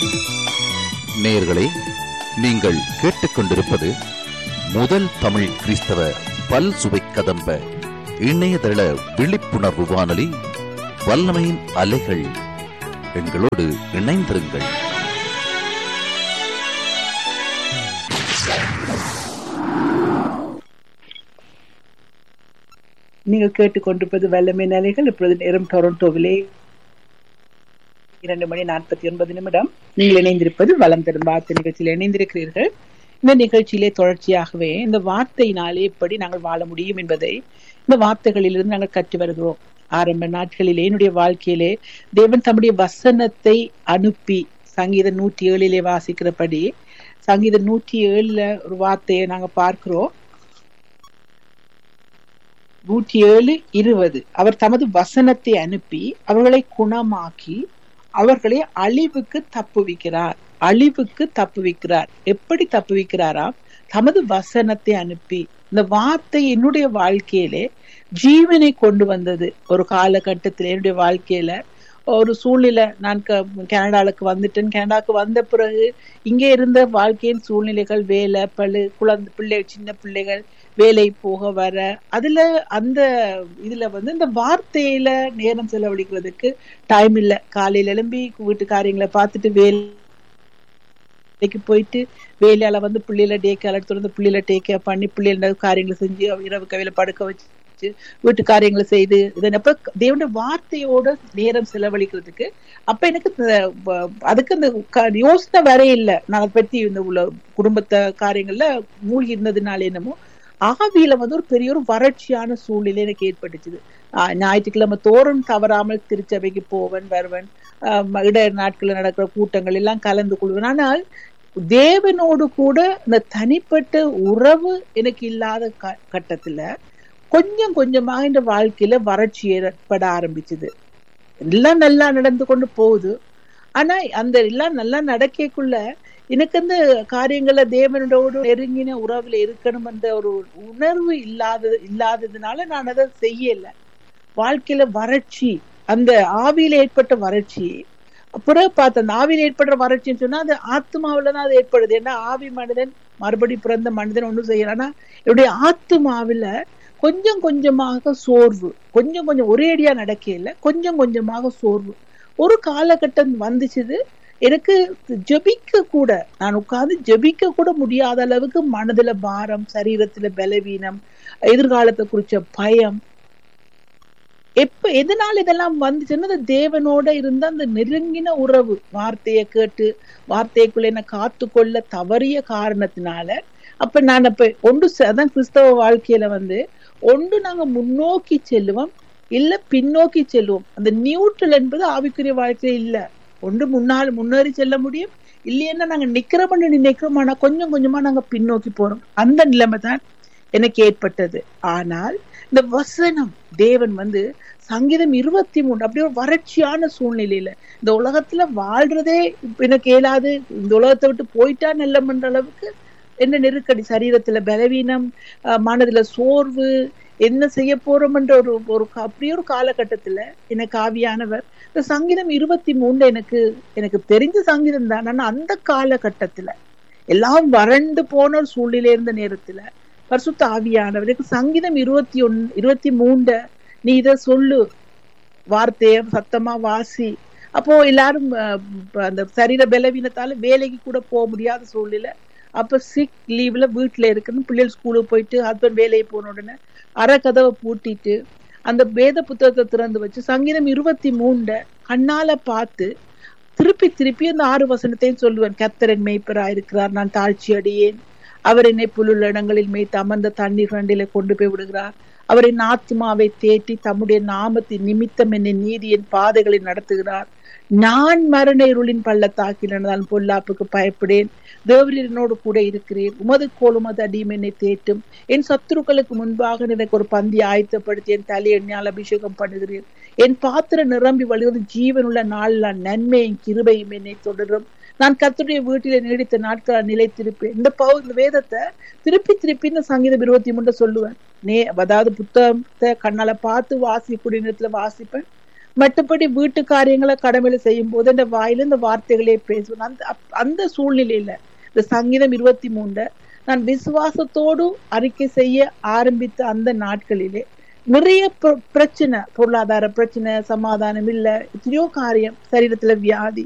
நேயர்களே நீங்கள் கேட்டுக்கொண்டிருப்பது முதல் தமிழ் கிறிஸ்தவ பல் சுவை கதம்ப இணையதள விழிப்புணர்வு வானொலி வல்லமையின் அலைகள் எங்களோடு இணைந்திருங்கள் நீங்கள் கேட்டுக்கொண்டிருப்பது வல்லமை நிலைகள் இப்பொழுது நேரம் டொரண்டோவிலே இரண்டு மணி நாற்பத்தி ஒன்பது நிமிடம் நீங்கள் இணைந்திருப்பது வளம் தரும் வார்த்தை நிகழ்ச்சியில் இணைந்திருக்கிறீர்கள் இந்த நிகழ்ச்சியிலே தொடர்ச்சியாகவே இந்த வார்த்தையினாலே எப்படி நாங்கள் வாழ முடியும் என்பதை இந்த வார்த்தைகளிலிருந்து நாங்கள் கற்று வருகிறோம் ஆரம்ப நாட்களிலே என்னுடைய வாழ்க்கையிலே தேவன் தம்முடைய வசனத்தை அனுப்பி சங்கீதம் நூற்றி ஏழிலே வாசிக்கிறபடி சங்கீதம் நூற்றி ஏழுல ஒரு வார்த்தையை நாங்க பார்க்கிறோம் நூற்றி ஏழு இருபது அவர் தமது வசனத்தை அனுப்பி அவர்களை குணமாக்கி அவர்களை அழிவுக்கு தப்புவிக்கிறார் அழிவுக்கு தப்புவிக்கிறார் எப்படி தப்புவிக்கிறாராம் தமது வசனத்தை அனுப்பி இந்த வார்த்தை என்னுடைய வாழ்க்கையிலே ஜீவனை கொண்டு வந்தது ஒரு காலகட்டத்தில் என்னுடைய வாழ்க்கையில ஒரு சூழ்நிலை நான் கனடாவுக்கு வந்துட்டேன் கனடாவுக்கு வந்த பிறகு இங்கே இருந்த வாழ்க்கையின் சூழ்நிலைகள் வேலை பழு குழந்தை பிள்ளை சின்ன பிள்ளைகள் வேலை போக வர அதுல அந்த இதுல வந்து இந்த வார்த்தையில நேரம் செலவழிக்கிறதுக்கு டைம் இல்லை காலையில எழும்பி வீட்டு காரியங்களை பார்த்துட்டு வேலை வேலைக்கு போயிட்டு வேலையால வந்து பிள்ளைகளை டே கேர் எடுத்து வந்து பிள்ளைகளை டேக் கேர் பண்ணி பிள்ளைகள காரியங்களை செஞ்சு இரவு கவையில படுக்க வச்சு வீட்டு காரியங்களை செய்து இதன் அப்ப தேவனுடைய வார்த்தையோட நேரம் செலவழிக்கிறதுக்கு அப்ப எனக்கு அதுக்கு அந்த யோசனை வர இல்லை நான் அதை பத்தி இந்த உள்ள குடும்பத்த காரியங்கள்ல மூழ்கி இருந்ததுனால என்னமோ ஆவியில வந்து ஒரு பெரிய ஒரு வறட்சியான சூழ்நிலை எனக்கு ஏற்பட்டுச்சுது ஞாயிற்றுக்கிழமை தோறும் தவறாமல் திருச்சபைக்கு போவன் வருவன் இட நாட்களில் நடக்கிற கூட்டங்கள் எல்லாம் கலந்து கொள்வேன் ஆனால் தேவனோடு கூட இந்த தனிப்பட்ட உறவு எனக்கு இல்லாத கட்டத்துல கொஞ்சம் கொஞ்சமாக இந்த வாழ்க்கையில வறட்சி ஏற்பட ஆரம்பிச்சுது எல்லாம் நல்லா நடந்து கொண்டு போகுது ஆனா அந்த எல்லாம் நல்லா நடக்கக்குள்ள எனக்கு அந்த காரியங்கள தேவனோடு நெருங்கின உறவுல இருக்கணும் என்ற ஒரு உணர்வு இல்லாதது இல்லாததுனால நான் அதை செய்யல வாழ்க்கையில வறட்சி அந்த ஆவியில ஏற்பட்ட வறட்சி பிறகு பார்த்த அந்த ஆவியில ஏற்படுற வறட்சின்னு சொன்னா அது ஆத்மாவில தான் அது ஏற்படுது ஏன்னா ஆவி மனிதன் மறுபடி பிறந்த மனிதன் ஒண்ணும் செய்யலாம் ஆனா என்னுடைய ஆத்மாவில கொஞ்சம் கொஞ்சமாக சோர்வு கொஞ்சம் கொஞ்சம் ஒரே அடியா நடக்கல கொஞ்சம் கொஞ்சமாக சோர்வு ஒரு காலகட்டம் வந்துச்சுது எனக்கு ஜபிக்க கூட நான் உட்கார்ந்து ஜபிக்க கூட முடியாத அளவுக்கு மனதுல பாரம் சரீரத்துல பலவீனம் எதிர்காலத்தை குறிச்ச பயம் எப்ப எதனால இதெல்லாம் வந்துச்சுன்னா தேவனோட இருந்த அந்த நெருங்கின உறவு வார்த்தையை கேட்டு வார்த்தைக்குள்ள என்ன காத்து கொள்ள தவறிய காரணத்தினால அப்ப நான் அப்ப ஒன்று அதான் கிறிஸ்தவ வாழ்க்கையில வந்து ஒன்று நாங்க முன்னோக்கி செல்லுவோம் இல்ல பின்னோக்கி செல்லுவோம் அந்த நியூட்ரல் என்பது ஆவிக்குரிய வாழ்க்கையில இல்ல ஒன்று முன்னால் முன்னேறி செல்ல முடியும் இல்லைன்னா நாங்க நிக்கிறோம்னு நினைக்கிறோம் ஆனா கொஞ்சம் கொஞ்சமா நாங்க பின்னோக்கி போறோம் அந்த நிலைமை தான் எனக்கு ஏற்பட்டது ஆனால் இந்த வசனம் தேவன் வந்து சங்கீதம் இருபத்தி மூணு அப்படி ஒரு வறட்சியான சூழ்நிலையில இந்த உலகத்துல வாழ்றதே எனக்கு இயலாது இந்த உலகத்தை விட்டு போயிட்டா நல்லம்ன்ற அளவுக்கு என்ன நெருக்கடி சரீரத்துல பலவீனம் மனதுல சோர்வு என்ன செய்ய போறோம்ன்ற ஒரு ஒரு அப்படியே ஒரு காலகட்டத்துல எனக்கு ஆவியானவர் இந்த சங்கீதம் இருபத்தி மூணு எனக்கு எனக்கு தெரிஞ்ச சங்கீதம் தான் ஆனா அந்த காலகட்டத்துல எல்லாம் வறண்டு போன ஒரு சூழ்நிலை இருந்த நேரத்துல பரிசுத்த ஆவியானவருக்கு சங்கீதம் இருபத்தி ஒன் இருபத்தி மூண்ட நீ இத சொல்லு வார்த்தைய சத்தமா வாசி அப்போ எல்லாரும் அந்த சரீர பலவீனத்தால வேலைக்கு கூட போக முடியாத சூழ்நிலை அப்ப சிக் லீவ்ல வீட்டுல இருக்கணும் பிள்ளைகள் ஸ்கூலுக்கு போயிட்டு ஹஸ்பண்ட் வேலைக்கு போன உடனே அரை கதவை பூட்டிட்டு அந்த வேத புத்தகத்தை திறந்து வச்சு சங்கீதம் இருபத்தி மூண்ட கண்ணால பார்த்து திருப்பி திருப்பி அந்த ஆறு வசனத்தையும் சொல்லுவேன் கத்தரன் மெய்ப்பரா இருக்கிறார் நான் தாழ்ச்சி அடியேன் அவர் என்னை புல்லுள்ள இடங்களில் மேய்த்து அமர்ந்த தண்ணீர் கண்டில கொண்டு போய் விடுகிறார் அவரின் ஆத்மாவை தேட்டி தம்முடைய நாமத்தின் நிமித்தம் என்னை நீதியின் பாதைகளை நடத்துகிறார் நான் மரண இருளின் பள்ளத்தாக்கில் நடந்தாலும் பொல்லாப்புக்கு பயப்படேன் தேவரீரனோடு கூட இருக்கிறேன் உமது கோல் உமது அடியும் என்னை தேட்டும் என் சத்துருக்களுக்கு முன்பாக எனக்கு ஒரு பந்தி ஆயத்தப்படுத்தி என் தலை எண்ணால் அபிஷேகம் பண்ணுகிறேன் என் பாத்திரம் நிரம்பி வழிவது ஜீவனுள்ள நாளில் நன்மையும் கிருபையும் என்னை தொடரும் நான் கத்துடைய வீட்டில நீடித்த நாட்கள் நிலைத்திருப்பேன் இந்த பவு இந்த வேதத்தை திருப்பி திருப்பி இந்த சங்கீதம் இருபத்தி மூணு சொல்லுவேன் நே அதாவது புத்தகத்தை கண்ணால பார்த்து வாசிக்கூடிய நேரத்துல வாசிப்பேன் மற்றபடி வீட்டு காரியங்களை கடமையில செய்யும் போது இந்த வாயில இந்த வார்த்தைகளே பேசுவேன் அந்த அப்- அந்த சூழ்நிலையில இந்த சங்கீதம் இருபத்தி மூணுல நான் விசுவாசத்தோடு அறிக்கை செய்ய ஆரம்பித்த அந்த நாட்களிலே நிறைய பிர- பிரச்சனை பொருளாதார பிரச்சனை சமாதானம் இல்ல எத்தனையோ காரியம் சரீரத்துல வியாதி